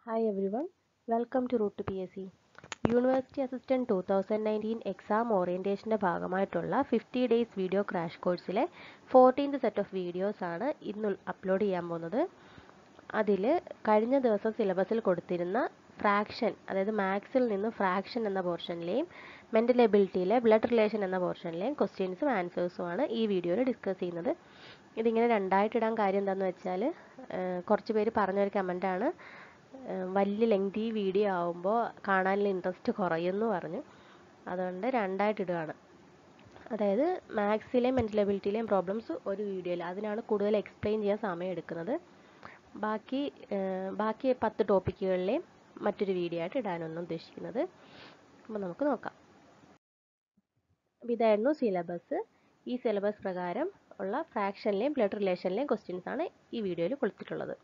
Hi everyone, welcome to Route to PSC. University assistant two thousand nineteen exam ഓറിയൻറ്റേഷൻ്റെ ഭാഗമായിട്ടുള്ള fifty days video crash കോഴ്സിലെ fourteenth set of videos ആണ് ഇന്ന് upload ചെയ്യാൻ പോകുന്നത് അതിൽ കഴിഞ്ഞ ദിവസം സിലബസിൽ കൊടുത്തിരുന്ന ഫ്രാക്ഷൻ അതായത് മാത്സിൽ നിന്ന് ഫ്രാക്ഷൻ എന്ന പോർഷനിലെയും മെൻ്റൽ എബിലിറ്റിയിലെ ബ്ലഡ് റിലേഷൻ എന്ന പോർഷനിലെയും ക്വസ്റ്റ്യൻസും ആൻസേഴ്സുമാണ് ഈ വീഡിയോയിൽ ഡിസ്കസ് ചെയ്യുന്നത് ഇതിങ്ങനെ രണ്ടായിട്ടിടാൻ കാര്യം എന്താണെന്ന് വെച്ചാൽ കുറച്ച് പേര് പറഞ്ഞൊരു കമൻറ്റാണ് വലിയ ലെങ്തി വീഡിയോ ആവുമ്പോൾ കാണാനുള്ള ഇൻട്രസ്റ്റ് കുറയുമെന്ന് പറഞ്ഞു അതുകൊണ്ട് രണ്ടായിട്ടിടുകയാണ് അതായത് മാത്സിലെയും മെൻ്റൽ എബിലിറ്റിയിലെയും പ്രോബ്ലംസ് ഒരു വീഡിയോയിൽ അതിനാണ് കൂടുതൽ എക്സ്പ്ലെയിൻ ചെയ്യാൻ സമയം എടുക്കുന്നത് ബാക്കി ബാക്കി പത്ത് ടോപ്പിക്കുകളിലെയും മറ്റൊരു വീഡിയോ ആയിട്ട് ഇടാനാണ് ഉദ്ദേശിക്കുന്നത് അപ്പോൾ നമുക്ക് നോക്കാം അപ്പോൾ ഇതായിരുന്നു സിലബസ് ഈ സിലബസ് പ്രകാരം ഉള്ള ഫ്രാക്ഷനിലെയും ബ്ലഡ് റിലേഷനിലെയും ക്വസ്റ്റ്യൻസ് ആണ് ഈ വീഡിയോയിൽ കൊടുത്തിട്ടുള്ളത്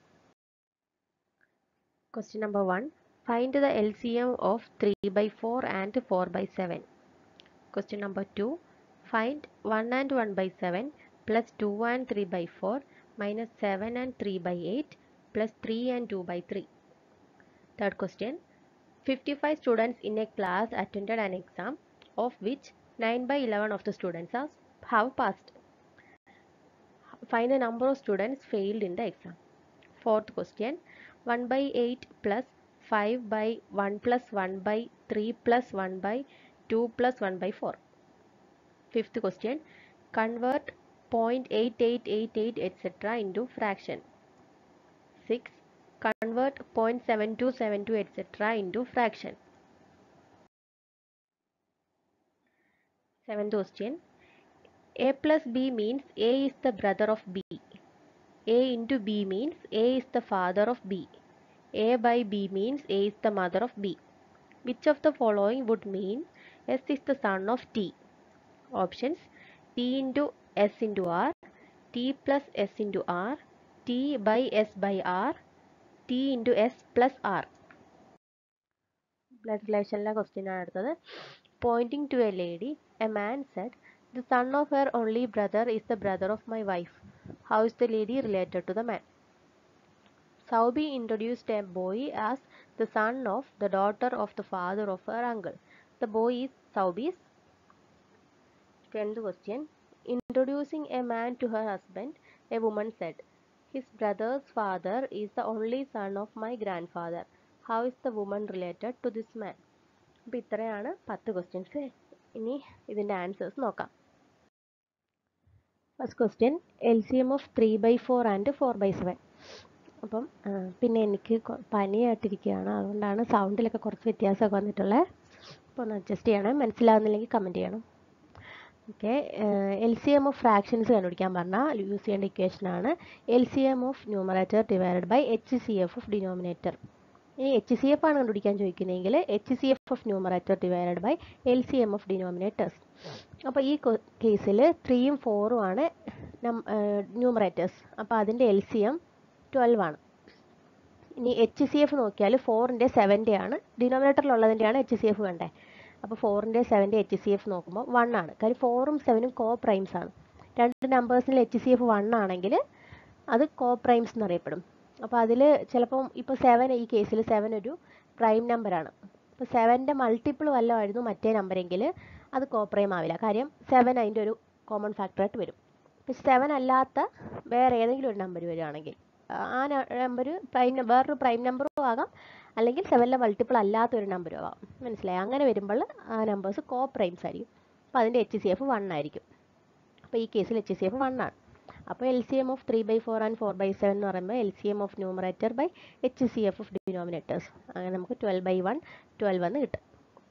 Question number 1. Find the LCM of 3 by 4 and 4 by 7. Question number 2. Find 1 and 1 by 7 plus 2 and 3 by 4 minus 7 and 3 by 8 plus 3 and 2 by 3. Third question. 55 students in a class attended an exam of which 9 by 11 of the students have passed. Find the number of students failed in the exam. Fourth question. 1 by 8 plus 5 by 1 plus 1 by 3 plus 1 by 2 plus 1 by 4. Fifth question. Convert 0.8888 etc. into fraction. 6. Convert 0.7272 etc. into fraction. Seventh question. A plus B means A is the brother of B. A into B means A is the father of B. A by B means A is the mother of B. Which of the following would mean S is the son of T? Options T into S into R, T plus S into R, T by S by R, T into S plus R. Blood റിലേഷനിലെ question ആണ് അടുത്തത് pointing to a lady a man said the son of her only brother is the brother of my wife How is the lady related to the man? Saubi introduced a boy as the son of the daughter of the father of her uncle. The boy is Saubi's. Tenth question. Introducing a man to her husband, a woman said, His brother's father is the only son of my grandfather. How is the woman related to this man? അപ്പോൾ ഇത്രയാണ് പത്ത് questions ഇനി ഇതിൻ്റെ answers നോക്കാം first question L C M of three by four and four by seven അപ്പം പിന്നെ എനിക്ക് പനിയായിട്ടിരിക്കുകയാണ് അതുകൊണ്ടാണ് സൗണ്ടിലൊക്കെ കുറച്ച് വ്യത്യാസമൊക്കെ വന്നിട്ടുള്ളത് അപ്പോൾ ഒന്ന് അഡ്ജസ്റ്റ് ചെയ്യണം മനസ്സിലാവുന്നില്ലെങ്കിൽ കമൻറ്റ് ചെയ്യണം okay L C M of fractions കണ്ടുപിടിക്കാൻ പറഞ്ഞാൽ യൂസ് ചെയ്യേണ്ട ഇക്വേഷനാണ് L C M of numerator divided by H C F of denominator ഇനി എച്ച് സി എഫ് ആണ് കണ്ടുപിടിക്കാൻ ചോദിക്കുന്നതെങ്കിൽ H C F of numerator divided by L C M of denominators അപ്പോൾ ഈ കേസിൽ ത്രീയും ഫോറും ആണ് ന്യൂമറേറ്റേഴ്സ് അപ്പോൾ അതിൻ്റെ എൽ സി എം ട്വൽവ് ആണ് ഇനി എച്ച് സി എഫ് നോക്കിയാൽ ഫോറിൻ്റെ സെവൻ്റെ ആണ് ഡിനോമിനേറ്ററിലുള്ളതിൻ്റെയാണ് എച്ച് സി എഫ് വേണ്ടേ അപ്പോൾ ഫോറിൻ്റെ സെവൻ്റെ എച്ച് സി എഫ് നോക്കുമ്പോൾ വൺ ആണ് കാര്യം ഫോറും സെവനും കോ പ്രൈംസ് ആണ് രണ്ട് നമ്പേഴ്സിൽ എച്ച് സി എഫ് വൺ ആണെങ്കിൽ അത് കോ പ്രൈംസ് എന്നറിയപ്പെടും അപ്പോൾ അതിൽ ചിലപ്പം ഇപ്പോൾ സെവൻ ഈ കേസിൽ സെവൻ ഒരു പ്രൈം നമ്പറാണ് അപ്പോൾ സെവൻ്റെ മൾട്ടിപ്പിൾ വല്ലതുമായിരുന്നു മറ്റേ നമ്പരെങ്കിൽ അത് കോപ്രൈം ആവില്ല കാര്യം സെവൻ അതിൻ്റെ ഒരു കോമൺ ഫാക്ടറായിട്ട് വരും പക്ഷെ സെവൻ അല്ലാത്ത വേറെ ഏതെങ്കിലും ഒരു നമ്പർ വരികയാണെങ്കിൽ ആ നമ്പർ പ്രൈം വേറൊരു പ്രൈം നമ്പറും ആകാം അല്ലെങ്കിൽ സെവനിലെ മൾട്ടിപ്പിൾ അല്ലാത്ത ഒരു നമ്പറും ആകാം മനസ്സിലായി അങ്ങനെ വരുമ്പോൾ ആ നമ്പേഴ്സ് കോ പ്രൈംസ് ആയിരിക്കും അപ്പോൾ അതിൻ്റെ എച്ച് സി എഫ് വൺ ആയിരിക്കും അപ്പോൾ ഈ കേസിൽ എച്ച് സി എഫ് വൺ ആണ് അപ്പോൾ L C M of three by four and four by seven എന്ന് പറയുമ്പോൾ L C M of numerator by H C F of denominators അങ്ങനെ നമുക്ക് ട്വൽവ് ബൈ വൺ ട്വൽവ് എന്ന് കിട്ടും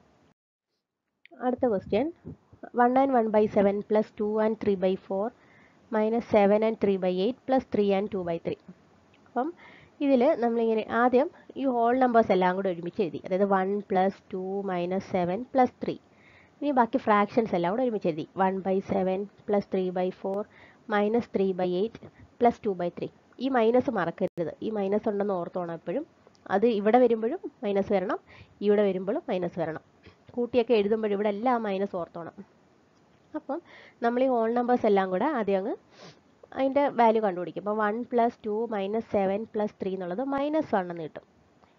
അടുത്ത question one and one by seven plus two and three by four minus seven and three by eight plus three and two by three അപ്പം ഇതിൽ നമ്മളിങ്ങനെ ആദ്യം ഈ ഹോൾ നമ്പേഴ്സ് എല്ലാം കൂടെ ഒരുമിച്ച് എഴുതി അതായത് one plus two minus seven plus three ഇനി ബാക്കി ഫ്രാക്ഷൻസ് എല്ലാം കൂടെ ഒരുമിച്ച് എഴുതി one by seven plus three by four minus three by eight plus two by three ഈ മൈനസ് മറക്കരുത് ഈ മൈനസ് ഉണ്ടെന്ന് ഓർത്തോണം എപ്പോഴും അത് ഇവിടെ വരുമ്പോഴും മൈനസ് വരണം ഇവിടെ വരുമ്പോഴും മൈനസ് വരണം കൂട്ടിയൊക്കെ എഴുതുമ്പോഴും ഇവിടെ എല്ലാം മൈനസ് ഓർത്തോണം അപ്പം നമ്മൾ ഈ ഹോൾ നമ്പേഴ്സ് എല്ലാം കൂടെ ആദ്യം അങ്ങ് അതിൻ്റെ വാല്യൂ കണ്ടുപിടിക്കും അപ്പോൾ one plus two minus seven plus three എന്നുള്ളത് മൈനസ് വൺ എന്ന് കിട്ടും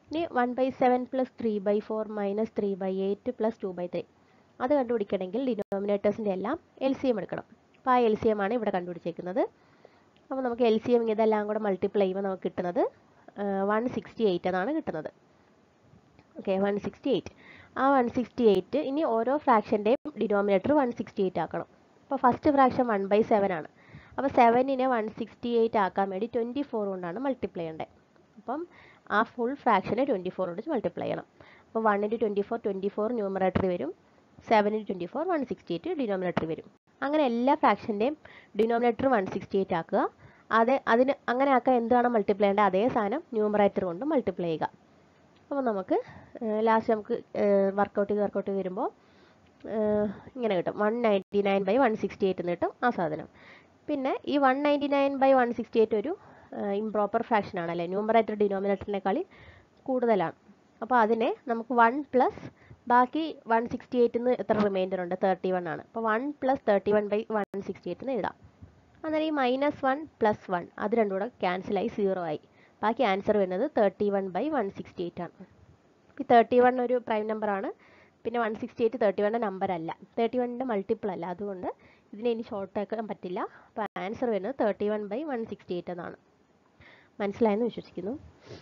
ഇനി one by seven plus three by four minus three by eight plus two by three അത് കണ്ടുപിടിക്കണമെങ്കിൽ ഡിനോമിനേറ്റേഴ്സിൻ്റെ എല്ലാം എൽ സി എം എടുക്കണം അപ്പോൾ ആ എൽ സി എം ആണ് ഇവിടെ കണ്ടുപിടിച്ചേക്കുന്നത് അപ്പോൾ നമുക്ക് എൽ സി എം ഇതെല്ലാം കൂടെ മൾട്ടിപ്ലൈ ചെയ്യുമ്പോൾ നമുക്ക് കിട്ടുന്നത് വൺ സിക്സ്റ്റി എയ്റ്റ് എന്നാണ് കിട്ടുന്നത് ഓക്കെ വൺ സിക്സ്റ്റി എയ്റ്റ് ആ വൺ സിക്സ്റ്റി എയ്റ്റ് ഇനി ഓരോ ഫ്രാക്ഷൻ്റെയും ഡിനോമിനേറ്റർ വൺ സിക്സ്റ്റി എയ്റ്റ് ആക്കണം അപ്പോൾ first fraction one by seven ആണ് അപ്പോൾ സെവനിനെ വൺ സിക്സ്റ്റി എയ്റ്റ് ആക്കാൻ വേണ്ടി ട്വൻറ്റി ഫോർ കൊണ്ടാണ് മൾട്ടിപ്ലൈ ചെയ്യേണ്ടത് അപ്പം ആ ഫുൾ ഫ്രാക്ഷനെ ട്വൻറ്റി ഫോർ കൊണ്ട് മൾട്ടിപ്ലൈ ചെയ്യണം അപ്പോൾ one into twenty four twenty four numerator വരും seven into twenty four one sixty eight denominator വരും അങ്ങനെ എല്ലാ ഫ്രാക്ഷൻ്റെയും ഡിനോമിനേറ്റർ വൺ സിക്സ്റ്റി എയ്റ്റ് ആക്കുക അത് അതിന് അങ്ങനെ ആക്കാൻ എന്താണ് മൾട്ടിപ്ലൈ ചെയ്യേണ്ടത് അതേ സാധനം ന്യൂമറേറ്റർ കൊണ്ട് മൾട്ടിപ്ലൈ ചെയ്യുക അപ്പോൾ നമുക്ക് ലാസ്റ്റ് നമുക്ക് വർക്കൗട്ട് ചെയ്ത് വർക്കൗട്ട് ചെയ്ത് വരുമ്പോൾ ഇങ്ങനെ കിട്ടും one ninety nine by one sixty eight എന്ന് കിട്ടും ആ സാധനം പിന്നെ ഈ one ninety nine by one sixty eight ഒരു ഇംപ്രോപ്പർ ഫ്രാക്ഷൻ ആണല്ലേ ന്യൂമറേറ്റർ ഡിനോമിനേറ്ററിനേക്കാൾ കൂടുതലാണ് അപ്പോൾ അതിനെ നമുക്ക് വൺ പ്ലസ് ബാക്കി വൺ സിക്സ്റ്റി എയ്റ്റിന്ന് എത്ര റിമൈൻഡർ ഉണ്ട് തേർട്ടി വൺ ആണ് അപ്പോൾ one plus thirty one by one sixty eight എന്ന് എഴുതാം അന്നേരം ഈ മൈനസ് വൺ പ്ലസ് വൺ അത് രണ്ടും കൂടെ ക്യാൻസലായി സീറോ ആയി ബാക്കി ആൻസർ വരുന്നത് thirty one by one sixty eight ആണ് ഈ തേർട്ടി വൺ ഒരു പ്രൈം നമ്പറാണ് പിന്നെ വൺ സിക്സ്റ്റി എയ്റ്റ് തേർട്ടി വണ്ണിൻ്റെ നമ്പർ അല്ല തേർട്ടി വണ്ണിൻ്റെ മൾട്ടിപ്പിൾ അല്ല അതുകൊണ്ട് ഇതിനെ ഇനി ഷോർട്ട് ആക്കാൻ പറ്റില്ല അപ്പോൾ ആൻസർ വരുന്നത് thirty one by one sixty eight എന്നാണ് മനസ്സിലായെന്ന് വിശ്വസിക്കുന്നു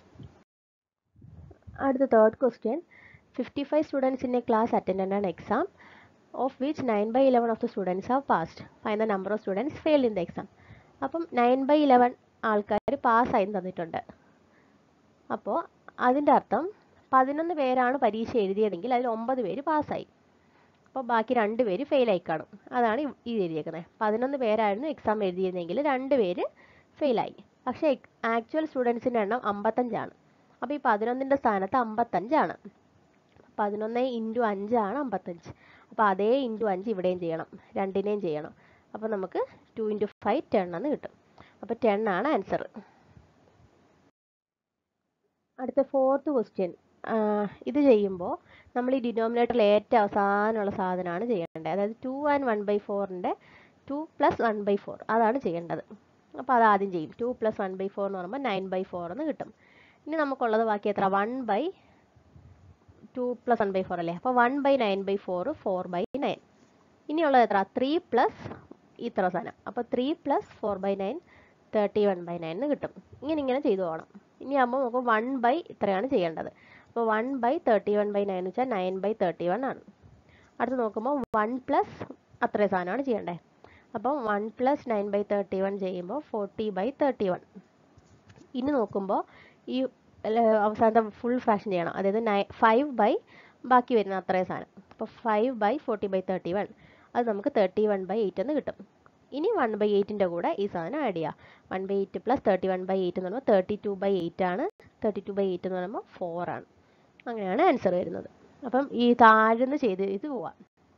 അടുത്ത third question fifty five students in a class attend an exam of which nine by eleven of the students have passed find the number of students failed in the exam അപ്പം nine by eleven ആൾക്കാർ പാസ്സായി തന്നിട്ടുണ്ട് അപ്പോൾ അതിൻ്റെ അർത്ഥം പതിനൊന്ന് പേരാണ് പരീക്ഷ എഴുതിയതെങ്കിൽ അതിൽ ഒമ്പത് പേര് പാസ്സായി അപ്പോൾ ബാക്കി രണ്ട് പേര് ഫെയിലായി കാണും അതാണ് ഈ എഴുതിയേക്കുന്നത് പതിനൊന്ന് പേരായിരുന്നു എക്സാം എഴുതിയിരുന്നെങ്കിൽ രണ്ട് പേര് ഫെയിലായി പക്ഷേ ആക്ച്വൽ സ്റ്റുഡൻസിൻ്റെ എണ്ണം അമ്പത്തഞ്ചാണ് അപ്പോൾ ഈ പതിനൊന്നിൻ്റെ സ്ഥാനത്ത് അമ്പത്തഞ്ചാണ് പതിനൊന്ന് ഇൻറ്റു അഞ്ചാണ് അമ്പത്തഞ്ച് അപ്പോൾ അതേ ഇൻറ്റു അഞ്ച് ഇവിടെയും ചെയ്യണം രണ്ടിനെയും ചെയ്യണം അപ്പോൾ നമുക്ക് ടു ഇൻറ്റു ഫൈവ് ടെൻ എന്ന് കിട്ടും അപ്പോൾ ടെൻ ആണ് ആൻസർ അടുത്ത ഫോർത്ത് ക്വസ്റ്റ്യൻ ഇത് ചെയ്യുമ്പോൾ നമ്മൾ ഈ ഡിനോമിനേറ്ററിൽ ഏറ്റവും അവസാനമുള്ള സാധനമാണ് ചെയ്യേണ്ടത് അതായത് ടു ആൻഡ് വൺ ബൈ ഫോറിൻ്റെ two plus one by four അതാണ് ചെയ്യേണ്ടത് അപ്പോൾ അത് ആദ്യം ചെയ്യും two plus one by four എന്ന് പറയുമ്പോൾ നയൻ ബൈ ഫോർ എന്ന് കിട്ടും ഇനി നമുക്കുള്ളത് ബാക്കി എത്ര one by two plus one by four അല്ലേ അപ്പോൾ one by nine by four four by nine ഇനിയുള്ളത് എത്ര ത്രീ പ്ലസ് ഇത്ര സാധനം അപ്പോൾ three plus four by nine thirty one by nine എന്ന് കിട്ടും ഇങ്ങനെ ഇങ്ങനെ ചെയ്തു പോകണം ഇനി ആകുമ്പോൾ നമുക്ക് വൺ ബൈ ഇത്രയാണ് ചെയ്യേണ്ടത് അപ്പോൾ one by thirty one by nine എന്ന് വെച്ചാൽ നയൻ ബൈ തേർട്ടി വൺ ആണ് അടുത്ത് നോക്കുമ്പോൾ വൺ പ്ലസ് അത്രയും സാധനമാണ് ചെയ്യേണ്ടത് അപ്പം one plus nine by thirty one ചെയ്യുമ്പോൾ ഫോർട്ടി ബൈ തേർട്ടി വൺ ഇനി നോക്കുമ്പോൾ ഈ അവസാനത്തെ ഫുൾ ഫ്രാക്ഷൻ ചെയ്യണം അതായത് നയൻ ഫൈവ് ബൈ ബാക്കി വരുന്ന അത്രയും സാധനം അപ്പോൾ five by forty by thirty one അത് നമുക്ക് തേർട്ടി വൺ ബൈ എയ്റ്റ് എന്ന് കിട്ടും ഇനി വൺ ബൈ എയ്റ്റിൻ്റെ കൂടെ ഈ സാധനം ആഡ് ചെയ്യുക one by eight plus thirty one by eight എന്ന് പറയുമ്പോൾ തേർട്ടി ടു ബൈ എയ്റ്റ് ആണ് തേർട്ടി ടു ബൈ എയ്റ്റ് എന്ന് പറയുമ്പോൾ ഫോർ ആണ് അങ്ങനെയാണ് ആൻസർ വരുന്നത് അപ്പം ഈ താഴ്ന്ന് ചെയ്ത് ഇത് പോവാം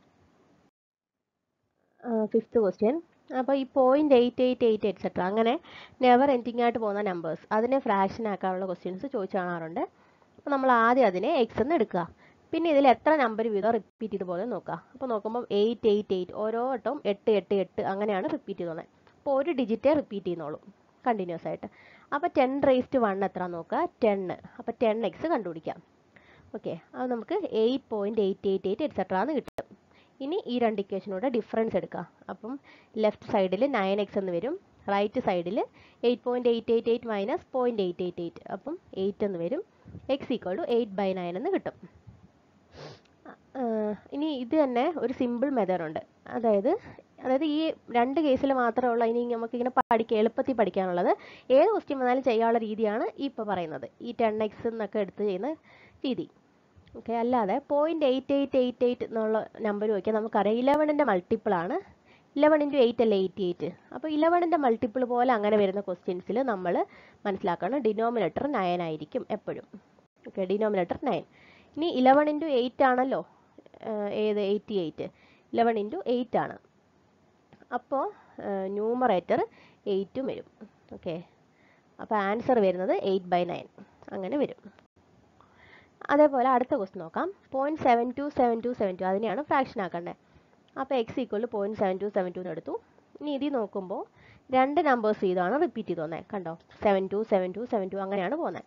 ഫിഫ്ത്ത് ക്വസ്റ്റ്യൻ അപ്പോൾ ഈ point eight eight eight etcetera അങ്ങനെ നെവർ എൻഡിങ് ആയിട്ട് പോകുന്ന നമ്പേഴ്സ് അതിനെ ഫ്രാക്ഷൻ ആക്കാനുള്ള ക്വസ്റ്റ്യൻസ് ചോദിച്ചു കാണാറുണ്ട് അപ്പോൾ നമ്മൾ ആദ്യം അതിനെ എക്സ് എന്ന് എടുക്കുക പിന്നെ ഇതിൽ എത്ര നമ്പർ വീതം റിപ്പീറ്റ് ചെയ്ത് പോകുന്നത് നോക്കുക അപ്പോൾ നോക്കുമ്പോൾ എയ്റ്റ് എയ്റ്റ് എയ്റ്റ് ഓരോ വട്ടവും എട്ട് എട്ട് എട്ട് അങ്ങനെയാണ് റിപ്പീറ്റ് ചെയ്യുന്നത് അപ്പോൾ ഒരു ഡിജിറ്റേ റിപ്പീറ്റ് ചെയ്യുന്നുള്ളൂ കണ്ടിന്യൂസ് ആയിട്ട് അപ്പോൾ ടെൻ റേസ്റ്റ് വൺ എത്ര നോക്കുക ടെന്ന് അപ്പോൾ ടെൻ എക്സ് കണ്ടുപിടിക്കാം ഓക്കെ അത് നമുക്ക് eight point eight eight eight etcetera എന്ന് കിട്ടും ഇനി ഈ രണ്ട് ഇക്വേഷനോടെ ഡിഫറൻസ് എടുക്കുക അപ്പം ലെഫ്റ്റ് സൈഡിൽ നയൻ എക്സ് എന്ന് വരും റൈറ്റ് സൈഡിൽ eight point eight eight eight minus point eight eight eight അപ്പം എയ്റ്റ് എന്ന് വരും X equal to eight by nine എന്ന് കിട്ടും ഇനി ഇത് തന്നെ ഒരു സിമ്പിൾ മെത്തേഡ് ഉണ്ട് അതായത് അതായത് ഈ രണ്ട് കേസിൽ മാത്രമേ ഉള്ളൂ ഇനി നമുക്കിങ്ങനെ പഠിക്കുക എളുപ്പത്തിൽ പഠിക്കാനുള്ളത് ഏത് ക്വസ്റ്റ്യൻ വന്നാലും ചെയ്യാനുള്ള രീതിയാണ് ഈ ഇപ്പോൾ പറയുന്നത് ഈ ടെൻ എക്സ് എന്നൊക്കെ എടുത്ത് ചെയ്യുന്ന രീതി ഓക്കെ അല്ലാതെ point eight eight eight eight എന്നുള്ള നമ്പർ നോക്കിയാൽ നമുക്കറിയാം ഇലവണിൻ്റെ മൾട്ടിപ്പിളാണ് ഇലവൺ ഇൻറ്റു എയ്റ്റ് അല്ലേ എയ്റ്റി എയ്റ്റ് അപ്പോൾ ഇലവണിൻ്റെ മൾട്ടിപ്പിൾ പോലെ അങ്ങനെ വരുന്ന ക്വസ്റ്റ്യൻസിൽ നമ്മൾ മനസ്സിലാക്കണം ഡിനോമിനേറ്റർ നയൻ ആയിരിക്കും എപ്പോഴും ഓക്കെ ഡിനോമിനേറ്റർ നയൻ ഇനി ഇലവൺ ഇൻറ്റു എയ്റ്റ് ആണല്ലോ ഏത് eighty eight eleven into eight ആണ് അപ്പോൾ ന്യൂമറേറ്റർ എയ്റ്റും വരും ഓക്കെ അപ്പോൾ ആൻസർ വരുന്നത് എയ്റ്റ് ബൈ നയൻ അങ്ങനെ വരും അതേപോലെ അടുത്ത ക്വസ്റ്റ് നോക്കാം point seven two seven two seven two അതിനെയാണ് ഫ്രാക്ഷൻ ആക്കേണ്ടത് അപ്പോൾ X equal point seven two seven two എന്ന് എടുത്തു ഇനി ഇതിൽ നോക്കുമ്പോൾ രണ്ട് നമ്പേഴ്സ് ഇതാണ് റിപ്പീറ്റ് ചെയ്ത് പോകുന്നത് കണ്ടോ seven two seven two seven two അങ്ങനെയാണ് പോകുന്നത്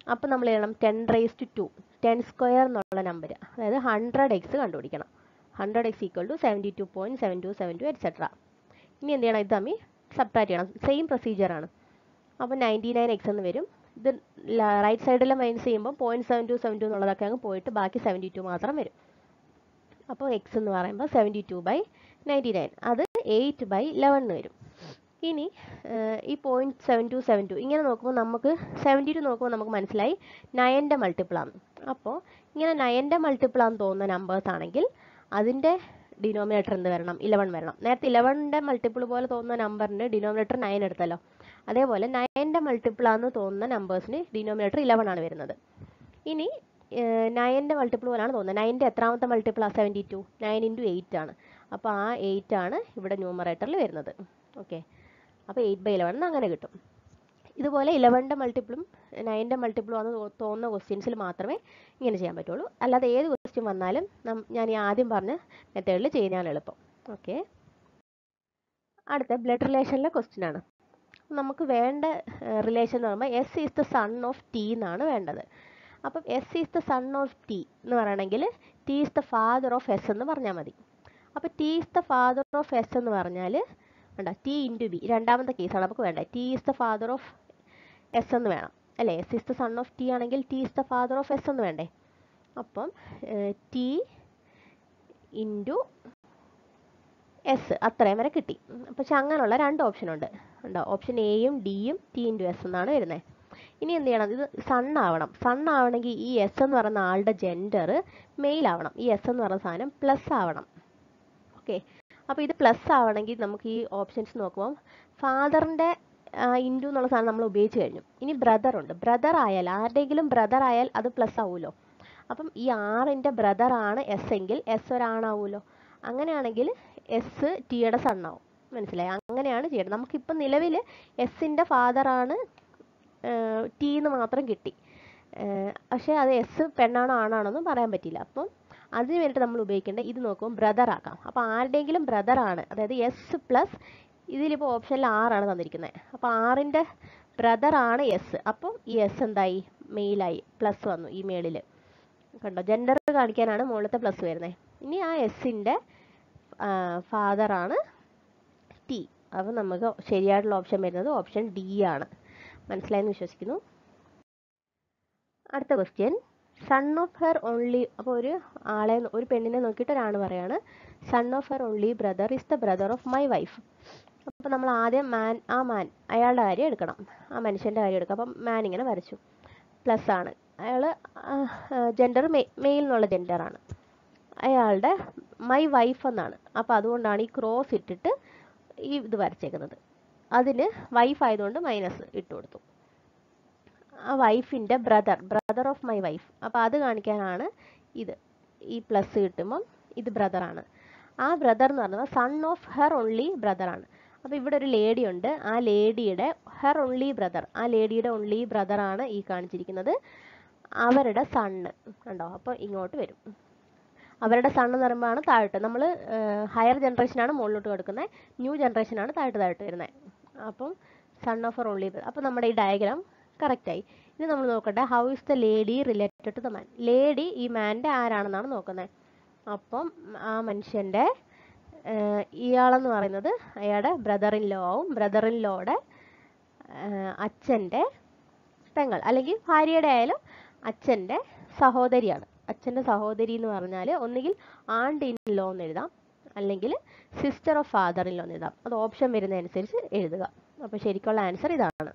അപ്പോൾ നമ്മൾ എഴുതണം ten raise to two ten square എന്നുള്ള നമ്പർ അതായത് ഹൺഡ്രഡ് എക്സ് കണ്ടുപിടിക്കണം hundred X equal to seventy two point seven two seven two etcetera ഇനി എന്ത് ചെയ്യണം ഇത് തമ്മിൽ സബ്ട്രാക്ട് ചെയ്യണം സെയിം പ്രൊസീജിയറാണ് അപ്പോൾ നയൻറ്റി നയൻ എക്സ് എന്ന് വരും ഇത് റൈറ്റ് സൈഡിൽ മൈനസ് ചെയ്യുമ്പോൾ point seven two seven two എന്നുള്ളതൊക്കെ അങ്ങ് പോയിട്ട് ബാക്കി സെവൻറ്റി ടു മാത്രം വരും അപ്പോൾ എക്സ് എന്ന് പറയുമ്പോൾ seventy two by ninety nine അത് എയ്റ്റ് ബൈ ലെവൻ എന്ന് വരും ഇനി ഈ point seven two seven two ഇങ്ങനെ നോക്കുമ്പോൾ നമുക്ക് സെവൻറ്റി ടു നോക്കുമ്പോൾ നമുക്ക് മനസ്സിലായി നയൻ്റെ മൾട്ടിപ്പിളാണ് അപ്പോൾ ഇങ്ങനെ നയൻ്റെ മൾട്ടിപ്പിളാന്ന് തോന്നുന്ന നമ്പേഴ്സ് ആണെങ്കിൽ അതിൻ്റെ ഡിനോമിനേറ്റർ എന്ത് വരണം ഇലവൻ വരണം നേരത്തെ ഇലവൻ്റെ മൾട്ടിപ്പിൾ പോലെ തോന്നുന്ന നമ്പറിൻ്റെ ഡിനോമിനേറ്റർ നയൻ എടുത്തല്ലോ അതേപോലെ നയൻ്റെ മൾട്ടിപ്പിളാന്ന് തോന്നുന്ന നമ്പേഴ്സിന് ഡിനോമിനേറ്റർ ഇലവൻ ആണ് വരുന്നത് ഇനി നയൻ്റെ മൾട്ടിപ്പിൾ പോലാണ് തോന്നുന്നത് നയൻ്റെ എത്രാമത്തെ മൾട്ടിപ്പിൾ ആ seventy two nine into eight ആണ് അപ്പോൾ ആ എയ്റ്റ് ആണ് ഇവിടെ ന്യൂമറേറ്ററിൽ വരുന്നത് ഓക്കെ അപ്പോൾ എയ്റ്റ് ബൈ ഇലവൻ അങ്ങനെ കിട്ടും ഇതുപോലെ ഇലവൻ്റെ മൾട്ടിപ്പിളും നയൻ്റെ മൾട്ടിപ്പിളും ആണെന്ന് തോന്നുന്ന ക്വസ്റ്റ്യൻസിൽ മാത്രമേ ഇങ്ങനെ ചെയ്യാൻ പറ്റുള്ളൂ അല്ലാതെ ഏത് ക്വസ്റ്റ്യൻ വന്നാലും ഞാൻ ഈ ആദ്യം പറഞ്ഞ മെത്തേഡിൽ ചെയ്യുന്നതാണ് എളുപ്പം ഓക്കെ അടുത്ത ബ്ലഡ് റിലേഷനിലെ ക്വസ്റ്റ്യൻ ആണ് നമുക്ക് വേണ്ട റിലേഷൻ എന്ന് പറയുമ്പോൾ S is the son of T എന്നാണ് വേണ്ടത് അപ്പം S is the son of T എന്ന് പറയണമെങ്കിൽ T is the father of S എന്ന് പറഞ്ഞാൽ മതി അപ്പോൾ T is the father of S എന്ന് പറഞ്ഞാൽ വേണ്ട ടി ഇൻറ്റു ബി രണ്ടാമത്തെ കേസാണ് നമുക്ക് വേണ്ട T is the father of S എന്ന് വേണം അല്ലേ S is the son of T ആണെങ്കിൽ T is the father of S എന്ന് വേണ്ടേ അപ്പം ടി ഇൻറ്റു എസ് അത്രയും വരെ കിട്ടി പക്ഷെ അങ്ങനെയുള്ള രണ്ട് ഓപ്ഷൻ ഉണ്ട് ഉണ്ടോ ഓപ്ഷൻ എയും ഡിയും ടി ഇൻറ്റു എസ് എന്നാണ് വരുന്നത് ഇനി എന്ത് ചെയ്യണം ഇത് സൺ ആവണം സൺ ആവണമെങ്കിൽ ഈ എസ് എന്ന് പറയുന്ന ആളുടെ ജെൻഡർ മെയിൽ ആവണം ഈ എസ് എന്ന് പറയുന്ന സാധനം പ്ലസ് ആവണം ഓക്കെ അപ്പോൾ ഇത് പ്ലസ് ആവണമെങ്കിൽ നമുക്ക് ഈ ഓപ്ഷൻസ് നോക്കുമ്പോൾ ഫാദറിൻ്റെ ഇൻറ്റു എന്നുള്ള സാധനം നമ്മൾ ഉപയോഗിച്ച് കഴിഞ്ഞു ഇനി ബ്രദർ ഉണ്ട് ബ്രദർ ആയാൽ ആരുടെയെങ്കിലും ബ്രദർ ആയാൽ അത് പ്ലസ് ആവുമല്ലോ അപ്പം ഈ ആറിൻ്റെ ബ്രദർ ആണ് എസ് എങ്കിൽ എസ് ഒരാണാവുമല്ലോ അങ്ങനെയാണെങ്കിൽ എസ് ടിയുടെ സണ്ണാവും മനസ്സിലായി അങ്ങനെയാണ് ചെയ്യേണ്ടത് നമുക്കിപ്പം നിലവിൽ എസിൻ്റെ ഫാദറാണ് ടി എന്ന് മാത്രം കിട്ടി പക്ഷേ അത് എസ് പെണ്ണാണോ ആണാണോന്നും പറയാൻ പറ്റില്ല അപ്പം അതിന് വേണ്ടിയിട്ട് നമ്മൾ ഉപയോഗിക്കേണ്ടത് ഇത് നോക്കുമ്പോൾ ബ്രദർ ആക്കാം അപ്പോൾ ആരുടെയെങ്കിലും ബ്രദർ ആണ് അതായത് എസ് പ്ലസ് ഇതിലിപ്പോൾ ഓപ്ഷനിൽ ആറാണ് തന്നിരിക്കുന്നത് അപ്പോൾ ആറിൻ്റെ ബ്രദർ ആണ് എസ് അപ്പം ഈ എസ് എന്തായി മെയിലായി പ്ലസ് വന്നു ഈ മേളിൽ കണ്ടോ ജെൻഡർ കാണിക്കാനാണ് മുകളിലത്തെ പ്ലസ് വരുന്നത് ഇനി ആ എസിൻ്റെ ഫാദറാണ് ടി അപ്പം നമുക്ക് ശരിയായിട്ടുള്ള ഓപ്ഷൻ വരുന്നത് ഓപ്ഷൻ ഡി ആണ് മനസ്സിലായെന്ന് വിശ്വസിക്കുന്നു അടുത്ത question son of her only അപ്പോൾ ഒരു ആളെ ഒരു പെണ്ണിനെ നോക്കിയിട്ട് ഒരാണ് പറയാണ് son of her only brother is the brother of my wife അപ്പോൾ നമ്മൾ ആദ്യം മാൻ ആ മാൻ അയാളുടെ കാര്യം എടുക്കണം ആ മനുഷ്യൻ്റെ കാര്യം എടുക്കാം അപ്പം മാൻ ഇങ്ങനെ വരച്ചു പ്ലസ് ആണ് അയാൾ ജെൻഡർ മെയിൽ എന്നുള്ള ജെൻഡറാണ് അയാളുടെ മൈ വൈഫ് എന്നാണ് അപ്പോൾ അതുകൊണ്ടാണ് ഈ ക്രോസ് ഇട്ടിട്ട് ഈ ഇത് വരച്ചേക്കുന്നത് അതിന് വൈഫ് ആയതുകൊണ്ട് മൈനസ് ഇട്ട് കൊടുത്തു ആ വൈഫിൻ്റെ brother brother of my wife അപ്പോൾ അത് കാണിക്കാനാണ് ഇത് ഈ പ്ലസ് കിട്ടുമ്പം ഇത് ബ്രദറാണ് ആ ബ്രദർ എന്ന് പറയുന്നത് സൺ ഓഫ് ഹെർ ഓൺലി ബ്രദറാണ് അപ്പോൾ ഇവിടെ ഒരു ലേഡി ഉണ്ട് ആ ലേഡിയുടെ ഹെർ ഓൺലി ബ്രദർ ആ ലേഡിയുടെ ഓൺലി ബ്രദറാണ് ഈ കാണിച്ചിരിക്കുന്നത് അവരുടെ സണ്ണ് കണ്ടോ അപ്പോൾ ഇങ്ങോട്ട് വരും അവരുടെ സൺ എന്ന് പറയുമ്പോഴാണ് താഴോട്ട് നമ്മൾ ഹയർ ജനറേഷനാണ് മുകളിലോട്ട് കൊടുക്കുന്നത് ന്യൂ ജനറേഷനാണ് താഴോട്ട് താഴോട്ട് വരുന്നത് അപ്പം സൺ ഓഫ് ഹർ ഓൺലി അപ്പോൾ നമ്മുടെ ഈ ഡയഗ്രാം കറക്റ്റായി ഇനി നമ്മൾ നോക്കട്ടെ how is the lady related to the man lady ഈ മാൻ്റെ ആരാണെന്നാണ് നോക്കുന്നത് അപ്പം ആ മനുഷ്യൻ്റെ ഇയാളെന്ന് പറയുന്നത് അയാളുടെ ബ്രദർ ഇൻ ലോവും ബ്രദർ ഇൻ ലോയുടെ അച്ഛൻ്റെ പെങ്ങൾ അല്ലെങ്കിൽ ഭാര്യയുടെ ആയാലും അച്ഛൻ്റെ സഹോദരിയാണ് അച്ഛൻ്റെ സഹോദരി എന്ന് പറഞ്ഞാൽ ഒന്നുകിൽ ആണ്ട് ഇൻ ലോ എന്ന് എഴുതാം അല്ലെങ്കിൽ sister of father in law എന്ന് എഴുതാം അത് ഓപ്ഷൻ വരുന്നതനുസരിച്ച് എഴുതുക അപ്പോൾ ശരിക്കുള്ള ആൻസർ ഇതാണ്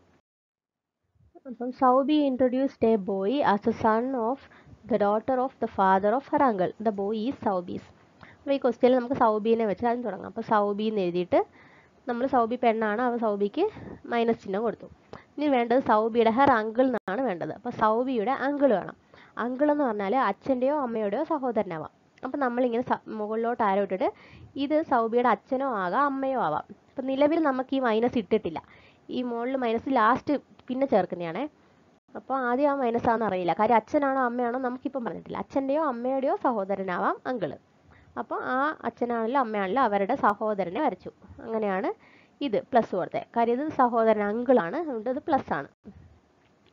അപ്പം Saubi introduced a boy as a son of the daughter of the father of her uncle the boy is Saubi's അപ്പോൾ ഈ ക്വസ്റ്റ്യനിൽ നമുക്ക് സൗബീനെ വെച്ച് ആദ്യം തുടങ്ങാം അപ്പോൾ സൗബി എന്ന് എഴുതിയിട്ട് നമ്മൾ സൗബി പെണ്ണാണ് അപ്പോൾ സൗബിക്ക് മൈനസ് ചിഹ്നം കൊടുത്തു ഇനി വേണ്ടത് സൗബിയുടെ ഹെർ അങ്കിൾ എന്നാണ് വേണ്ടത് അപ്പോൾ സൗബിയുടെ അങ്കിൾ വേണം അങ്കിൾ എന്ന് പറഞ്ഞാൽ അച്ഛൻ്റെയോ അമ്മയുടെയോ സഹോദരനാവാം അപ്പം നമ്മളിങ്ങനെ മുകളിലോട്ട് ആരോ ഇട്ടിട്ട് ഇത് സൗബിയുടെ അച്ഛനോ ആകാം അമ്മയോ ആവാം അപ്പം നിലവിൽ നമുക്ക് ഈ മൈനസ് ഇട്ടിട്ടില്ല ഈ മുകളിൽ മൈനസ് ലാസ്റ്റ് പിന്നെ ചേർക്കുന്നതാണേ അപ്പോൾ ആദ്യം ആ മൈനസ് ആണെന്ന് അറിയില്ല കാര്യം അച്ഛനാണോ അമ്മയാണോ നമുക്കിപ്പം പറഞ്ഞിട്ടില്ല അച്ഛൻ്റെയോ അമ്മയുടെയോ സഹോദരനാവാം അങ്കിള് അപ്പോൾ ആ അച്ഛനാണല്ലോ അമ്മയാണല്ലോ അവരുടെ സഹോദരനെ വരച്ചു അങ്ങനെയാണ് ഇത് പ്ലസ് കൊടുത്തത് കാര്യം ഇത് സഹോദരൻ അങ്കിളാണ് അതുകൊണ്ട് ഇത് പ്ലസ് ആണ്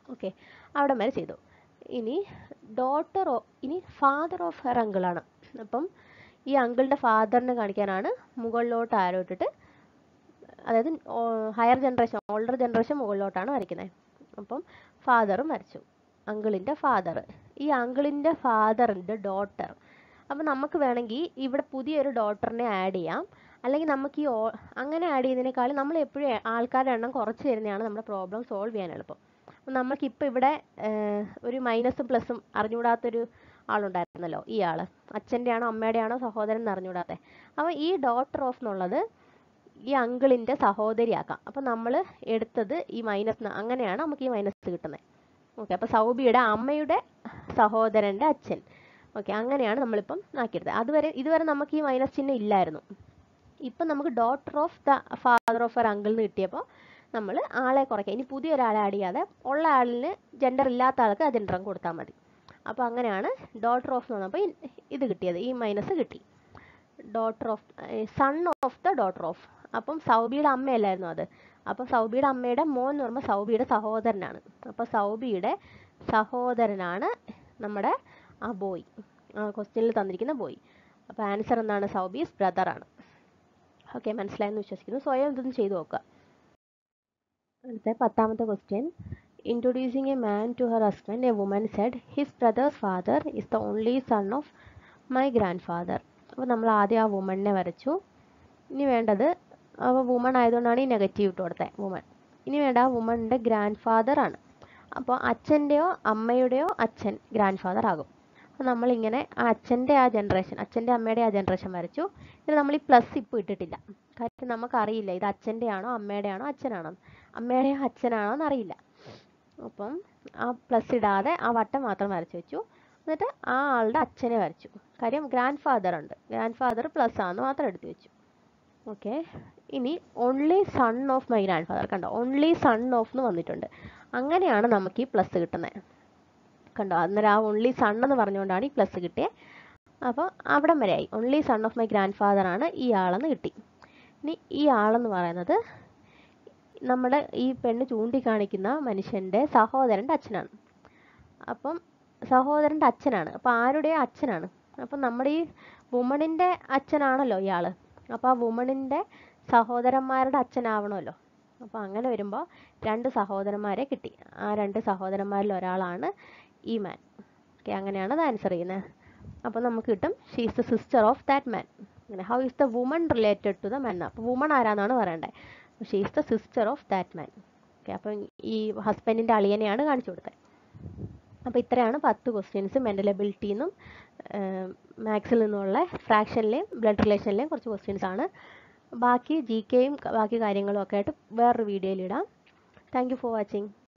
ഓക്കെ അവിടെ വരെ ചെയ്തു ഇനി ഡോട്ടർ ഇനി ഫാദർ ഓഫ് ഹെർ അങ്കിളാണ് അപ്പം ഈ അങ്കിളിൻ്റെ ഫാദറിനെ കാണിക്കാനാണ് മുകളിലോട്ട് ആരോ ഇട്ടിട്ട് അതായത് ഹയർ ജനറേഷൻ ഓൾഡർ ജനറേഷൻ മുകളിലോട്ടാണ് വരയ്ക്കുന്നത് അപ്പം ഫാദറും വരച്ചു അങ്കിളിൻ്റെ ഫാദർ ഈ അങ്കിളിൻ്റെ ഫാദറിൻ്റെ ഡോട്ടർ അപ്പം നമുക്ക് വേണമെങ്കിൽ ഇവിടെ പുതിയൊരു ഡോട്ടറിനെ ആഡ് ചെയ്യാം അല്ലെങ്കിൽ നമുക്ക് ഈ ഓ- അങ്ങനെ ആഡ് ചെയ്യുന്നതിനേക്കാളും നമ്മൾ എപ്പോഴും ആൾക്കാരുടെ എണ്ണം കുറച്ച് തരുന്നതാണ് നമ്മുടെ പ്രോബ്ലം സോൾവ് ചെയ്യാൻ എളുപ്പം അപ്പം നമുക്കിപ്പോൾ ഇവിടെ ഏഹ്, ഒരു മൈനസും പ്ലസും അറിഞ്ഞുകൂടാത്തൊരു ആളുണ്ടായിരുന്നല്ലോ ഈ ആൾ അച്ഛൻ്റെ ആണോ അമ്മയുടെ ആണോ സഹോദരൻ എന്ന് അറിഞ്ഞുകൂടാത്തെ അപ്പോൾ ഈ ഡോട്ടർ ഓഫ് എന്നുള്ളത് ഈ അങ്കിളിൻ്റെ സഹോദരിയാക്കാം അപ്പം നമ്മൾ എടുത്തത് ഈ മൈനസ് അങ്ങനെയാണ് നമുക്ക് ഈ മൈനസ് കിട്ടുന്നത് ഓക്കെ അപ്പോൾ സൗബിയുടെ അമ്മയുടെ സഹോദരൻ്റെ അച്ഛൻ ഓക്കെ അങ്ങനെയാണ് നമ്മളിപ്പം ആക്കിയെടുത്തത് അതുവരെ ഇതുവരെ നമുക്ക് ഈ മൈനസ് ചിഹ്നം ഇല്ലായിരുന്നു ഇപ്പം നമുക്ക് daughter of the father of uh uncle എന്ന് കിട്ടിയപ്പോൾ നമ്മൾ ആളെ കുറയ്ക്കുക ഇനി പുതിയൊരാളെ ആഡ് ചെയ്യാതെ ഉള്ള ആളിന് ജെൻഡർ ഇല്ലാത്ത ആൾക്ക് ആ ജെൻഡറും കൊടുത്താൽ മതി അപ്പോൾ അങ്ങനെയാണ് ഡോട്ടർ ഓഫ് എന്ന് പറഞ്ഞപ്പോൾ ഈ- ഇത് കിട്ടിയത് ഈ മൈനസ് കിട്ടി daughter of son of the daughter of അപ്പം സൗബിയുടെ അമ്മയല്ലായിരുന്നു അത് അപ്പം സൗബിയുടെ അമ്മയുടെ മോൻ എന്ന് പറയുമ്പോൾ സൗബിയുടെ സഹോദരനാണ് അപ്പോൾ സൗബിയുടെ സഹോദരനാണ് നമ്മുടെ ആ ബോയ് ആ ക്വസ്റ്റ്യനിൽ തന്നിരിക്കുന്ന ബോയ് അപ്പോൾ ആൻസർ എന്താണ് സൗബീസ് ബ്രദറാണ് ഓക്കെ മനസ്സിലായെന്ന് വിശ്വസിക്കുന്നു സ്വയം ഇതൊന്ന് ചെയ്തു നോക്കുക അടുത്ത പത്താമത്തെ question introducing a man to her husband a woman said his brother's father is the only son of my grandfather അപ്പോൾ നമ്മൾ ആദ്യം ആ വുമണിനെ വരച്ചു ഇനി വേണ്ടത് അപ്പോൾ വുമൺ ആയതുകൊണ്ടാണ് ഈ നെഗറ്റീവ് ഇട്ട് കൊടുത്തത് വുമൺ ഇനി വേണ്ട ആ വുമണിൻ്റെ ഗ്രാൻഡ് ഫാദർ ആണ് അപ്പോൾ അച്ഛൻ്റെയോ അമ്മയുടെയോ അച്ഛൻ ഗ്രാൻഡ് ഫാദർ ആകും അപ്പോൾ നമ്മളിങ്ങനെ ആ അച്ഛൻ്റെ ആ ജനറേഷൻ അച്ഛൻ്റെ അമ്മയുടെ ആ ജനറേഷൻ വരച്ചു ഇത് നമ്മൾ ഈ പ്ലസ് ഇപ്പോൾ ഇട്ടിട്ടില്ല കാര്യം നമുക്കറിയില്ല ഇത് അച്ഛൻ്റെ ആണോ അമ്മയുടെ ആണോ അച്ഛനാണോ അമ്മയുടെയോ അച്ഛനാണോ എന്നറിയില്ല അപ്പം ആ പ്ലസ് ഇടാതെ ആ വട്ടം മാത്രം വരച്ചു വെച്ചു എന്നിട്ട് ആ ആളുടെ അച്ഛനെ വരച്ചു കാര്യം ഗ്രാൻഡ് ഫാദർ ഉണ്ട് ഗ്രാൻഡ് ഫാദർ പ്ലസ് ആണെന്ന് മാത്രം എടുത്തു വെച്ചു ഓക്കെ ഇനി only son of my grandfather കണ്ടോ ഓൺലി സൺ ഓഫ് എന്ന് വന്നിട്ടുണ്ട് അങ്ങനെയാണ് നമുക്ക് ഈ പ്ലസ് കിട്ടുന്നത് കണ്ടോ അന്നേരം ആ ഓൺലി സൺ എന്ന് പറഞ്ഞുകൊണ്ടാണ് ഈ പ്ലസ് കിട്ടിയത് അപ്പോൾ അവിടം വരെ ആയി only son of my grandfather ആണ് ഈ ആളെന്ന് കിട്ടി ഇനി ഈ ആളെന്ന് പറയുന്നത് നമ്മുടെ ഈ പെണ്ണ് ചൂണ്ടിക്കാണിക്കുന്ന മനുഷ്യൻ്റെ സഹോദരൻ്റെ അച്ഛനാണ് അപ്പം സഹോദരൻ്റെ അച്ഛനാണ് അപ്പോൾ ആരുടെ അച്ഛനാണ് അപ്പം നമ്മുടെ ഈ വുമണിൻ്റെ അച്ഛനാണല്ലോ ഇയാൾ അപ്പോൾ ആ വുമണിൻ്റെ സഹോദരന്മാരുടെ അച്ഛനാവണമല്ലോ അപ്പോൾ അങ്ങനെ വരുമ്പോൾ രണ്ട് സഹോദരന്മാരെ കിട്ടി ആ രണ്ട് സഹോദരന്മാരിൽ ഒരാളാണ് ഈ മാൻ ഓക്കെ അങ്ങനെയാണ് അത് ആൻസർ ചെയ്യുന്നത് അപ്പോൾ നമുക്ക് കിട്ടും she is the sister of that man അങ്ങനെ how is the woman related to the man അപ്പോൾ വുമൺ ആരാന്നാണ് പറയേണ്ടത് she is the sister of that man okay അപ്പം ഈ ഹസ്ബൻഡിൻ്റെ അളിയനെയാണ് കാണിച്ചു കൊടുത്തത് അപ്പോൾ ഇത്രയാണ് പത്ത് ക്വസ്റ്റ്യൻസ് മെൻ്റൽ എബിലിറ്റിയിൽ നിന്നും മാത്സിൽ നിന്നുള്ള ഫ്രാക്ഷനിലെയും ബ്ലഡ് റിലേഷനിലെയും കുറച്ച് ക്വസ്റ്റ്യൻസ് ആണ് ബാക്കി ജി കെയും ബാക്കി കാര്യങ്ങളും ഒക്കെ ആയിട്ട് വേറൊരു വീഡിയോയിൽ ഇടാം താങ്ക് യു ഫോർ വാച്ചിങ്